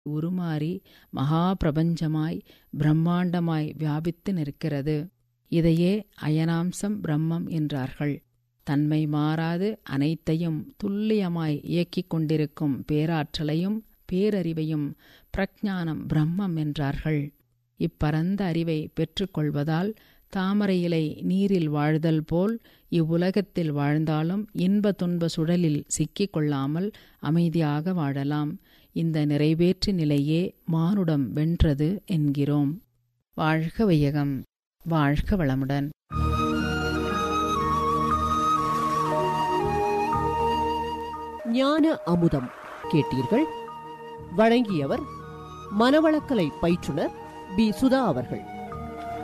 உருமாறி மகா பிரபஞ்சமாய் பிரம்மாண்டமாய் வியாபித்து நிற்கிறது இதையே அயனாம்சம் பிரம்மம் என்றார்கள் தன்மை மாறாது அனைத்தையும் துல்லியமாய் இயக்கிக் கொண்டிருக்கும் பேராற்றலையும் பேரறிவையும் பிரஜானம் பிரம்மம் என்றார்கள் இப்பரந்த அறிவை பெற்றுக்கொள்வதால் தாமரை இலை நீரில் வாழ்தல் போல் இவ்வுலகத்தில் வாழ்ந்தாலும் இன்ப துன்ப சுழலில் சிக்கிக் கொள்ளாமல் அமைதியாக வாழலாம் இந்த நிறைவேற்று நிலையே மானுடம் வென்றது என்கிறோம் வாழ்க வையகம் வாழ்க வளமுடன் ஞான அமுதம் கேட்டீர்கள் வழங்கியவர் மனவளக்கலை பயிற்றுனர் பி சுதா அவர்கள்